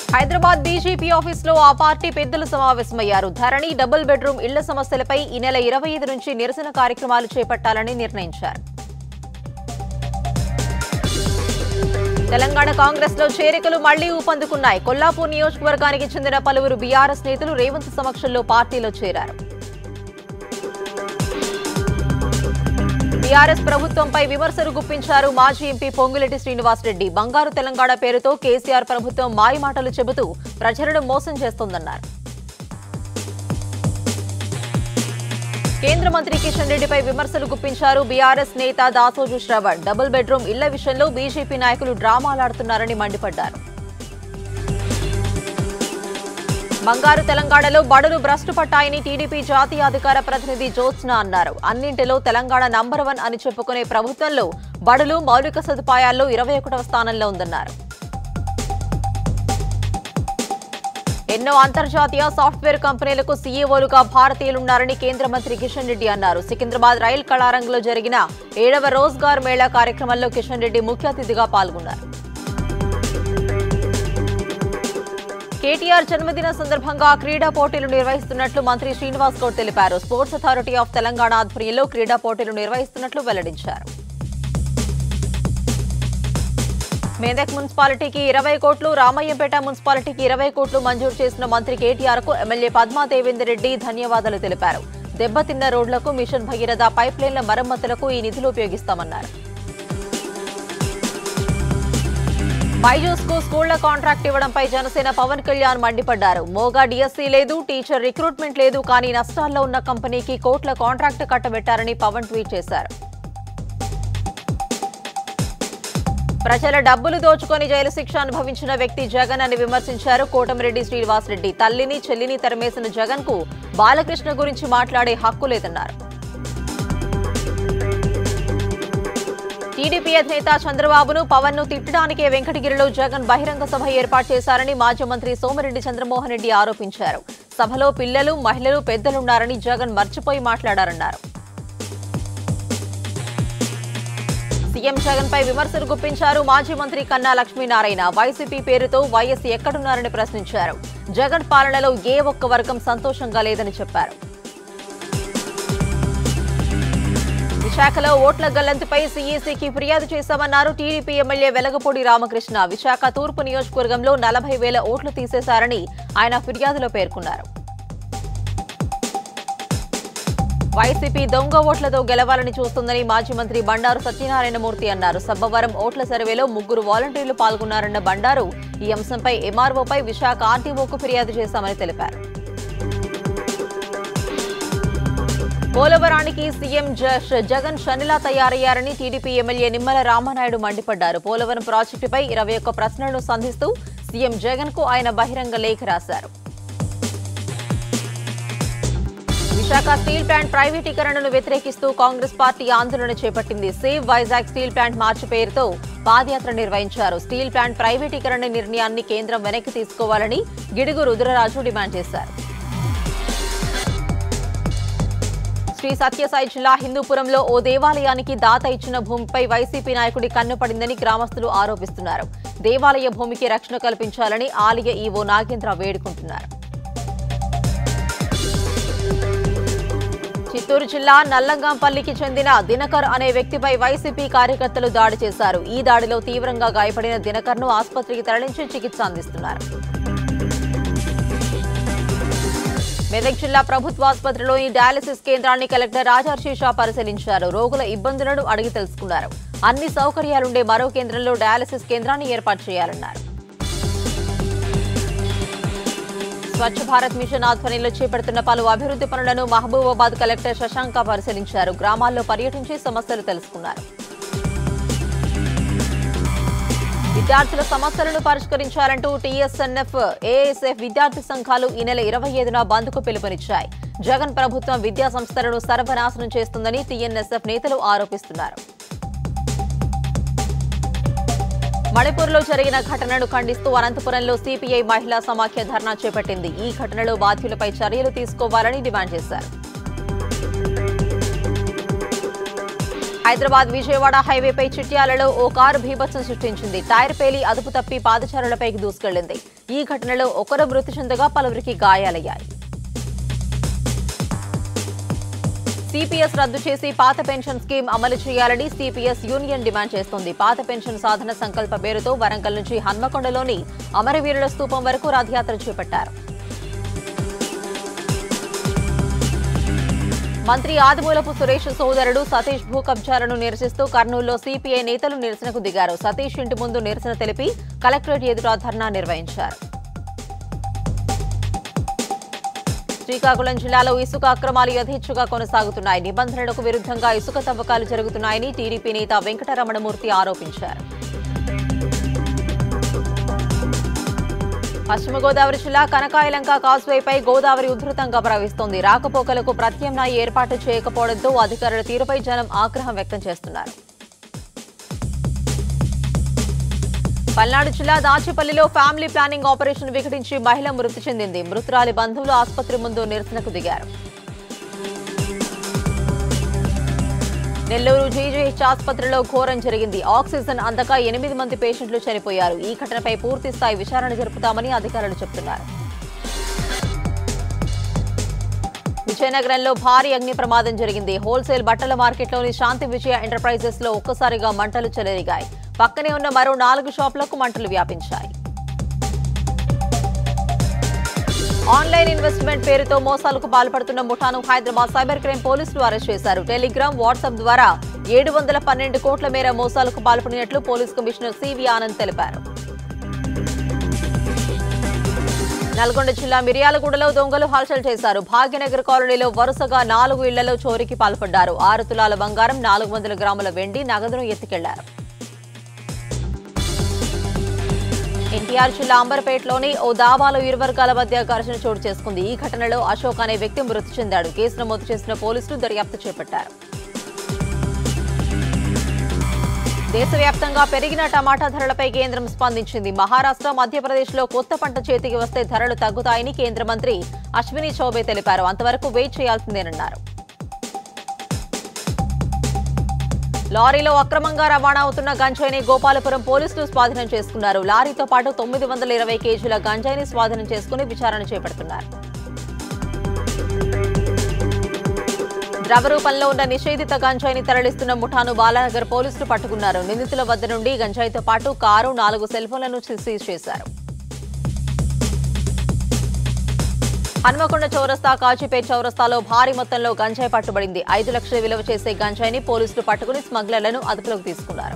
Hyderabad BJP ఆఫీసులో ఆ party పెద్దలు సమావేశమయ్యారు ధరణి డబుల్ బెడ్రూమ్ ఇళ్ల సమస్యలపై ఈ నెల ఇరవై ఐదు నుంచి నిరసన కార్యక్రమాలు చేపట్టాలని నిర్ణయించారు తెలంగాణ కాంగ్రెస్ లో చేరికలు మళ్లీ ఊపందుకున్నాయి కొల్లాపూర్ నియోజకవర్గానికి చెందిన పలువురు బీఆర్ఎస్ నేతలు రేవంత్ సమక్షంలో పార్టీలో చేరారు టీఆర్ఎస్ ప్రభుత్వంపై విమర్శలు గుప్పించారు మాజీ ఎంపీ పొంగులెట్టి శ్రీనివాసరెడ్డి బంగారు తెలంగాణ పేరుతో కేసీఆర్ ప్రభుత్వం మాయమాటలు చెబుతూ ప్రజలను మోసం చేస్తోందన్నారు కేంద్ర మంత్రి కిషన్ రెడ్డిపై విమర్శలు గుప్పించారు బీఆర్ఎస్ నేత దాసోజు శ్రవణ్ డబుల్ బెడ్రూమ్ ఇళ్ల విషయంలో బీజేపీ నాయకులు డ్రామాలాడుతున్నారని మండిపడ్డారు బంగారు తెలంగాణలో బడులు భ్రష్టు పట్టాయని టీడీపీ జాతీయ అధికార ప్రతినిధి జ్యోత్స్న అన్నారు అన్నింటిలో తెలంగాణ నంబర్ వన్ అని చెప్పుకునే ప్రభుత్వంలో బడులు మౌలిక సదుపాయాల్లో ఇరవై ఒకటవ స్థానంలో ఉందన్నారు ఎన్నో అంతర్జాతీయ సాఫ్ట్వేర్ కంపెనీలకు సీఈఓలుగా భారతీయులున్నారని కేంద్ర మంత్రి కిషన్ రెడ్డి అన్నారు సికింద్రాబాద్ రైల్ కళారంగంలో జరిగిన ఏడవ రోజ్గార్ మేళా కార్యక్రమంలో కిషన్ రెడ్డి ముఖ్య అతిథిగా పాల్గొన్నారు కేటీఆర్ జన్మదిన సందర్భంగా క్రీడా పోటీలు నిర్వహిస్తున్నట్లు మంత్రి శ్రీనివాస్ గౌడ్ తెలిపారు స్పోర్ట్స్ అథారిటీ ఆఫ్ తెలంగాణ ఆధ్వర్యంలో క్రీడా పోటీలు నిర్వహిస్తున్నట్లు వెల్లడించారు మేదక్ మున్సిపాలిటీకి ఇరవై కోట్లు రామయ్యంపేట మున్సిపాలిటీకి ఇరవై కోట్లు మంజూరు చేసిన మంత్రి కేటీఆర్ కు ఎమ్మెల్యే పద్మా దేవేందర్ రెడ్డి ధన్యవాదాలు తెలిపారు దెబ్బతిన్న రోడ్లకు మిషన్ భగీరథ పైప్ లైన్ల మరమ్మతులకు ఈ నిధులు ఉపయోగిస్తామన్నారు బైజూస్ కు స్కూళ్ల కాంట్రాక్ట్ ఇవ్వడంపై జనసేన పవన్ కళ్యాణ్ మండిపడ్డారు మోగా డిఎస్సీ లేదు టీచర్ రిక్రూట్మెంట్ లేదు కానీ నష్టాల్లో ఉన్న కంపెనీకి కోట్ల కాంట్రాక్ట్ కట్టబెట్టారని పవన్ ట్వీట్ చేశారు ప్రజల డబ్బులు దోచుకొని జైలు శిక్ష అనుభవించిన వ్యక్తి జగన్ అని విమర్శించారు కోటమిరెడ్డి శ్రీనివాసరెడ్డి తల్లిని చెల్లిని తరిమేసిన జగన్ కు బాలకృష్ణ గురించి మాట్లాడే హక్కు లేదన్నారు టీడీపీ అధినేత చంద్రబాబును పవన్ ను తిట్టడానికే వెంకటగిరిలో జగన్ బహిరంగ సభ ఏర్పాటు చేశారని మాజీ మంత్రి సోమిరెడ్డి చంద్రమోహన్ రెడ్డి ఆరోపించారు సభలో పిల్లలు మహిళలు పెద్దలున్నారని జగన్ మర్చిపోయి మాట్లాడారన్నారు సీఎం జగన్ పై విమర్శలు గుప్పించారు మాజీ మంత్రి కన్నా లక్ష్మీనారాయణ వైసీపీ పేరుతో వైఎస్ ఎక్కడున్నారని ప్రశ్నించారు జగన్ పాలనలో ఏ ఒక్క వర్గం సంతోషంగా లేదని చెప్పారు విశాఖలో ఓట్ల గల్లంతుపై సీఈసీకి ఫిర్యాదు చేశామన్నారు టీడీపీ ఎమ్మెల్యే వెలగపూడి రామకృష్ణ విశాఖ తూర్పు నియోజకవర్గంలో నలభై వేల ఓట్లు తీసేశారని ఆయన ఫిర్యాదులో పేర్కొన్నారు వైసీపీ దొంగ ఓట్లతో గెలవాలని చూస్తుందని మాజీ మంత్రి బండారు సత్యనారాయణమూర్తి అన్నారు సబ్బవరం ఓట్ల సర్వేలో ముగ్గురు వాలంటీర్లు పాల్గొన్నారన్న బండారు ఈ అంశంపై ఎంఆర్ఓపై విశాఖ ఆర్టీఓకు ఫిర్యాదు చేశామని తెలిపారు పోలవరానికి సీఎం జ- జగన్ షనిలా తయారయ్యారని టీడీపీ ఎమ్మెల్యే నిమ్మల రామనాయుడు మండిపడ్డారు పోలవరం ప్రాజెక్టుపై ఇరవై ఒక్క ప్రశ్నలను సంధిస్తూ సీఎం జగన్ కు ఆయన బహిరంగ లేఖ రాశారు విశాఖ స్టీల్ ప్లాంట్ ప్రైవేటీకరణను వ్యతిరేకిస్తూ కాంగ్రెస్ పార్టీ ఆందోళన చేపట్టింది save Vizag steel plant march పేరుతో పాదయాత్ర నిర్వహించారు స్టీల్ ప్లాంట్ ప్రైవేటీకరణ నిర్ణయాన్ని కేంద్రం వెనక్కి తీసుకోవాలని గిడుగు రుద్రరాజు డిమాండ్ చేశారు శ్రీ సత్యసాయి జిల్లా హిందూపురంలో ఓ దేవాలయానికి దాత ఇచ్చిన భూమిపై వైసీపీ నాయకుడి కన్ను పడిందని గ్రామస్తులు ఆరోపిస్తున్నారు దేవాలయ భూమికి రక్షణ కల్పించాలని ఆలయ ఈవో నాగేంద్ర వేడుకుంటున్నారు చిత్తూరు జిల్లా నల్లంగాంపల్లికి చెందిన దినకర్ అనే వ్యక్తిపై వైసీపీ కార్యకర్తలు దాడి చేశారు ఈ దాడిలో తీవ్రంగా గాయపడిన దినకర్ను ఆసుపత్రికి తరలించి చికిత్స అందిస్తున్నారు మెదక్ జిల్లా ప్రభుత్వ ఆసుపత్రిలోని డయాలసిస్ కేంద్రాన్ని కలెక్టర్ రాజర్షి షా పరిశీలించారు రోగుల ఇబ్బందులను అడిగి తెలుసుకున్నారు అన్ని సౌకర్యాలుండే మరో కేంద్రంలో డయాలసిస్ కేంద్రాన్ని ఏర్పాటు చేయాలన్నారు స్వచ్ఛ భారత్ మిషన్ ఆధ్వర్యంలో చేపడుతున్న పలు అభివృద్ధి పనులను మహబూబాబాద్ కలెక్టర్ శశాంక పరిశీలించారు గ్రామాల్లో పర్యటించి సమస్యలు తెలుసుకున్నారు విద్యార్థుల సమస్యలను పరిష్కరించాలంటూ టీఎస్ఎన్ఎఫ్ ఏఎస్ఎఫ్ విద్యార్థి సంఘాలు ఈ నెల ఇరవై ఐదున బంద్కు పిలుపునిచ్చాయి జగన్ ప్రభుత్వం విద్యా సంస్థలను సర్వనాశనం చేస్తుందని టీఎన్ఎస్ఎఫ్ నేతలు ఆరోపిస్తున్నారు మణిపూర్లో జరిగిన ఘటనను ఖండిస్తూ అనంతపురంలో సిపిఐ మహిళా సమాఖ్య ధర్నా చేపట్టింది ఈ ఘటనలో బాధ్యులపై చర్యలు తీసుకోవాలని డిమాండ్ చేశారు హైదరాబాద్ విజయవాడ హైవేపై చిట్యాలలో ఓ కారు భీభత్సం సృష్టించింది టైర్ పేలి అదుపు తప్పి పాదచారులపైకి దూసుకెళ్లింది ఈ ఘటనలో ఒకరు మృతి చెందగా పలువురికి గాయాలయ్యాయి సిపిఎస్ రద్దు చేసి పాత పెన్షన్ స్కీమ్ అమలు చేయాలని సిపిఎస్ యూనియన్ డిమాండ్ చేస్తోంది పాత పెన్షన్ సాధన సంకల్ప పేరుతో వరంగల్ నుంచి హన్మకొండలోని అమరవీరుల స్తూపం వరకు రథయాత్ర చేపట్టారు మంత్రి ఆదిమూలపు సురేష్ సోదరుడు సతీష్ భూ కబ్జాలను నిరసిస్తూ కర్నూలులో సిపిఐ నేతలు నిరసనకు దిగారు సతీష్ ఇంటి ముందు నిరసన తెలిపి కలెక్టరేట్ ఎదుట ధర్నా నిర్వహించారు శ్రీకాకుళం జిల్లాలో ఇసుక అక్రమాలు యథేచ్ఛగా కొనసాగుతున్నాయి నిబంధనలకు విరుద్ధంగా ఇసుక తవ్వకాలు జరుగుతున్నాయని టీడీపీ నేత వెంకటరమణమూర్తి ఆరోపించారు పశ్చిమ గోదావరి జిల్లా కనకాయలంక కాజ్వేపై గోదావరి ఉధృతంగా ప్రవహిస్తోంది రాకపోకలకు ప్రత్యామ్నాయ ఏర్పాటు చేయకపోవడంతో అధికారుల తీరుపై జనం ఆగ్రహం వ్యక్తం చేస్తున్నారు పల్నాడు జిల్లా దాచేపల్లిలో ఫ్యామిలీ ప్లానింగ్ ఆపరేషన్ వికటించి మహిళ మృతి చెందింది మృతురాలి బంధువులు ఆసుపత్రి ముందు నిరసనకు దిగారు నెల్లూరు జీజీహెచ్ ఆసుపత్రిలో ఘోరం జరిగింది ఆక్సిజన్ అందక ఎనిమిది మంది పేషెంట్లు చనిపోయారు ఈ ఘటనపై పూర్తి స్థాయి విచారణ జరుపుతామని అధికారులు చెబుతున్నారు విజయనగరంలో భారీ అగ్ని ప్రమాదం జరిగింది హోల్సేల్ బట్టల మార్కెట్లోని శాంతి విజయ ఎంటర్ప్రైజెస్ లో ఒక్కసారిగా మంటలు చెలరిగాయి పక్కనే ఉన్న మరో నాలుగు షాపులకు మంటలు వ్యాపించాయి ఆన్లైన్ ఇన్వెస్ట్మెంట్ పేరుతో మోసాలకు పాల్పడుతున్న ముఠాను హైదరాబాద్ సైబర్ క్రైమ్ పోలీసులు అరెస్ట్ చేశారు టెలిగ్రామ్ వాట్సాప్ ద్వారా ఏడు వందల పన్నెండు కోట్ల మేర మోసాలకు పాల్పడినట్లు పోలీస్ కమిషనర్ సివి ఆనంద్ తెలిపారు నల్గొండ జిల్లా మిర్యాలగూడలో దొంగలు హల్చల్ చేశారు భాగ్యనగర్ కాలనీలో వరుసగా నాలుగు ఇళ్లలో చోరీకి పాల్పడ్డారు ఆరు తులాల బంగారం నాలుగు వందల గ్రాముల వెండి నగదును ఎత్తుకెళ్లారు ఎన్టీఆర్ జిల్లా అంబర్పేటలోని ఓ దాబాలో ఇరు వర్గాల మధ్య ఘర్షణ చోటు చేసుకుంది ఈ ఘటనలో అశోక్ అనే వ్యక్తి మృతి చెందాడు కేసు నమోదు చేసిన పోలీసులు దర్యాప్తు చేపట్టారు దేశవ్యాప్తంగా పెరిగిన టమాటా ధరలపై కేంద్రం స్పందించింది మహారాష్ట్ర మధ్యప్రదేశ్లో కొత్త పంట చేతికి వస్తే ధరలు తగ్గుతాయని కేంద్ర మంత్రి అశ్విని చౌబే తెలిపారు అంతవరకు వెయిట్ చేయాల్సిందేనన్నారు లారీలో అక్రమంగా రవాణా అవుతున్న గంజాయిని గోపాలపురం పోలీసులు స్వాధీనం చేసుకున్నారు లారీతో పాటు తొమ్మిది వందల ఇరవై కేజీల గంజాయిని స్వాధీనం చేసుకుని విచారణ చేపడుతున్నారు ద్రవ రూపంలో ఉన్న నిషేధిత గంజాయిని తరలిస్తున్న ముఠాను బాలానగర్ పోలీసులు పట్టుకున్నారు నిందితుల వద్ద నుండి గంజాయితో పాటు కారు నాలుగు సెల్ ఫోన్లను సీజ్ చేశారు హన్మకొండ చౌరస్తా కాజీపేట్ చౌరస్తాలో భారీ మొత్తంలో గంజాయి పట్టుబడింది ఐదు లక్షల విలువ చేసే గంజాయిని పోలీసులు పట్టుకుని స్మగ్లర్లను అదుపులోకి తీసుకున్నారు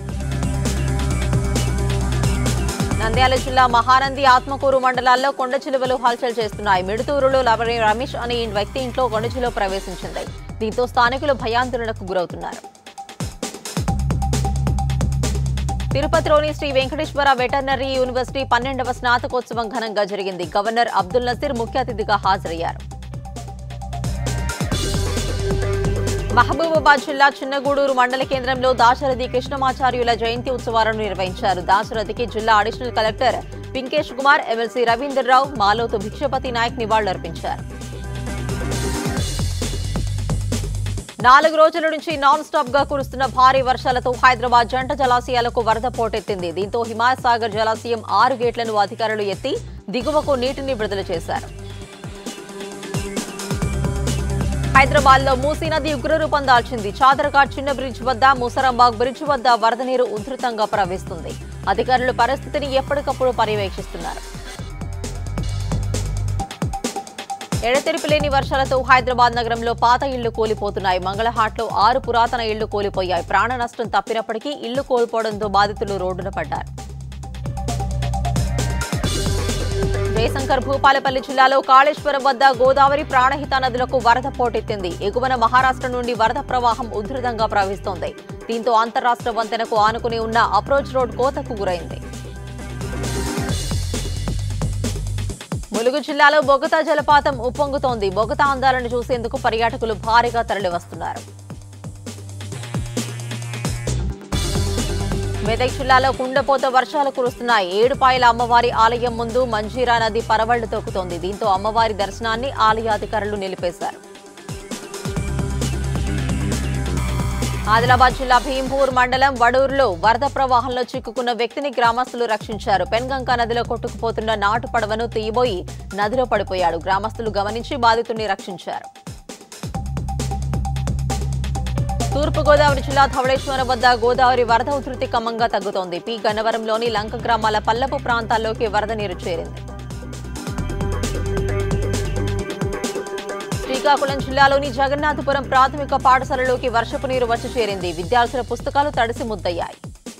నంద్యాల జిల్లా మహానంది ఆత్మకూరు మండలాల్లో కొండ చిలువలు హల్చల్ చేస్తున్నాయి మిడుతూరులో లవరి రమేష్ అనే ఈ వ్యక్తి ఇంట్లో కొండ చిలువ ప్రవేశించింది దీంతో స్థానికులు భయాందోళనకు గురవుతున్నారు తిరుపతిలోని శ్రీ వెంకటేశ్వర వెటర్నరీ యూనివర్సిటీ పన్నెండవ స్నాతకోత్సవం ఘనంగా జరిగింది గవర్నర్ అబ్దుల్ నసీర్ ముఖ్య అతిథిగా హాజరయ్యారు మహబూబాబాద్ జిల్లా చిన్నగూడూరు మండల కేంద్రంలో దాశరథి కృష్ణమాచార్యుల జయంతి ఉత్సవాలను నిర్వహించారు దాశరథికి జిల్లా additional collector Pinkesh Kumar MLC Ravinder Rao Maloth Bhikshapathi Naik నివాళులర్పించారు నాలుగు రోజుల నుంచి నాన్ స్టాప్ గా కురుస్తున్న భారీ వర్షాలతో హైదరాబాద్ జంట జలాశయాలకు వరద పోటెత్తింది దీంతో హిమాయత్ సాగర్ జలాశయం ఆరు గేట్లను అధికారులు ఎత్తి దిగువకు నీటిని విడుదల చేశారు హైదరాబాద్ లో మూసీ నది ఉగ్రరూపం దాల్చింది చాదరఘాట్ చిన్న బ్రిడ్జ్ వద్ద ముసరాంబాగ్ బ్రిడ్జ్ వద్ద వరద నీరు ఉధృతంగా ప్రవహిస్తుంది అధికారులు పరిస్థితిని ఎప్పటికప్పుడు పర్యవేక్షిస్తున్నారు ఎడతెరిపి లేని వర్షాలతో హైదరాబాద్ నగరంలో పాత ఇళ్లు కూలిపోతున్నాయి మంగళహాట్లో ఆరు పురాతన ఇళ్లు కూలిపోయాయి ప్రాణ నష్టం తప్పినప్పటికీ ఇళ్లు కోల్పోవడంతో బాధితులు రోడ్డున పడ్డారు జయశంకర్ భూపాలపల్లి జిల్లాలో కాళేశ్వరం వద్ద గోదావరి ప్రాణహిత నదులకు వరద పోటెత్తింది ఎగువన మహారాష్ట్ర నుండి వరద ప్రవాహం ఉధృతంగా ప్రవహిస్తోంది దీంతో అంతరాష్ట్ర వంతెనకు ఆనుకుని ఉన్న అప్రోచ్ రోడ్ కోతకు గురైంది ములుగు జిల్లాలో బొగతా జలపాతం ఉప్పొంగుతోంది బొగతా అందాలను చూసేందుకు పర్యాటకులు భారీగా తరలివస్తున్నారు మెదక్ జిల్లాలో కుండపోత వర్షాలు కురుస్తున్నాయి ఏడుపాయల అమ్మవారి ఆలయం ముందు మంజీరా నది పరవళ్లు తొక్కుతోంది దీంతో అమ్మవారి దర్శనాన్ని ఆలయ అధికారులు నిలిపేశారు ఆదిలాబాద్ జిల్లా భీంపూర్ మండలం వడూరులో వరద ప్రవాహంలో చిక్కుకున్న వ్యక్తిని గ్రామస్తులు రక్షించారు పెన్గంక నదిలో కొట్టుకుపోతున్న నాటు పడవను తీయబోయి నదిలో పడిపోయాడు గ్రామస్తులు గమనించి బాధితుడిని రక్షించారు తూర్పుగోదావరి జిల్లా ధవళేశ్వరం వద్ద గోదావరి వరద ఉధృతి క్రమంగా తగ్గుతోంది పి గన్నవరంలోని లంక గ్రామాల పల్లపు ప్రాంతాల్లోకి వరద నీరు చేరింది శ్రీకాకుళం జిల్లాలోని జగన్నాథపురం ప్రాథమిక పాఠశాలలోకి వర్షపు నీరు వచ్చి చేరింది విద్యార్థుల పుస్తకాలు తడిసి ముద్దయ్యాయి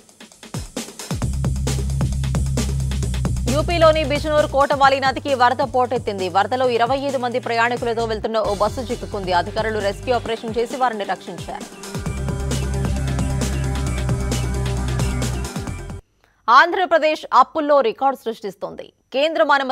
యూపీలోని బిజనూర్ కోటవాలి నదికి వరద పోటెత్తింది వరదలో ఇరవై ఐదు మంది ప్రయాణికులతో వెళ్తున్న ఓ బస్సు చిక్కుకుంది అధికారులు రెస్క్యూ ఆపరేషన్ చేసి వారిని రక్షించారు ఆంధ్రప్రదేశ్ అప్పుల్లో రికార్డు సృష్టిస్తోంది కేంద్రం అనుమతి